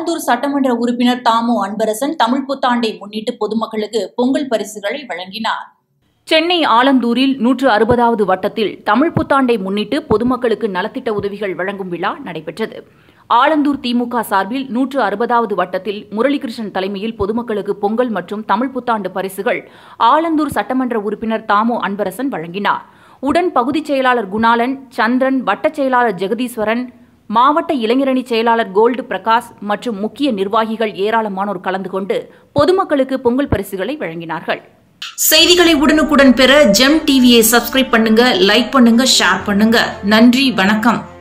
ஆலந்தூர் சட்டமன்ற உறுப்பினர் தாமு அன்பரசன் தமிழ் புத்தாண்டை முன்னிட்டு பொதுமக்களுக்கு பொங்கல் பரிசுகளை வழங்கினார் சென்னை ஆலந்தூரில் நூற்று அறுபதாவது வட்டத்தில் தமிழ் புத்தாண்டை முன்னிட்டு பொதுமக்களுக்கு நலத்திட்ட உதவிகள் வழங்கும் விழா நடைபெற்றது ஆலந்தூர் திமுக சார்பில் நூற்று அறுபதாவது வட்டத்தில் முரளிகிருஷ்ணன் தலைமையில் பொதுமக்களுக்கு பொங்கல் மற்றும் தமிழ் புத்தாண்டு பரிசுகள் ஆலந்தூர் சட்டமன்ற உறுப்பினர் தாமு அன்பரசன் வழங்கினார் உடன் பகுதிச் செயலாளர் குணாலன் சந்திரன் வட்டச் செயலாளர் ஜெகதீஸ்வரன் மாவட்ட இளைஞரணி செயலாளர் கோல்டு பிரகாஷ் மற்றும் முக்கிய நிர்வாகிகள் ஏராளமானோர் கலந்து கொண்டு பொதுமக்களுக்கு பொங்கல் பரிசுகளை வழங்கினார்கள் செய்திகளை உடனுக்குடன் பெற ஜெம் டிவியை சப்ஸ்கிரைப் பண்ணுங்க லைக் பண்ணுங்க ஷேர் பண்ணுங்க நன்றி வணக்கம்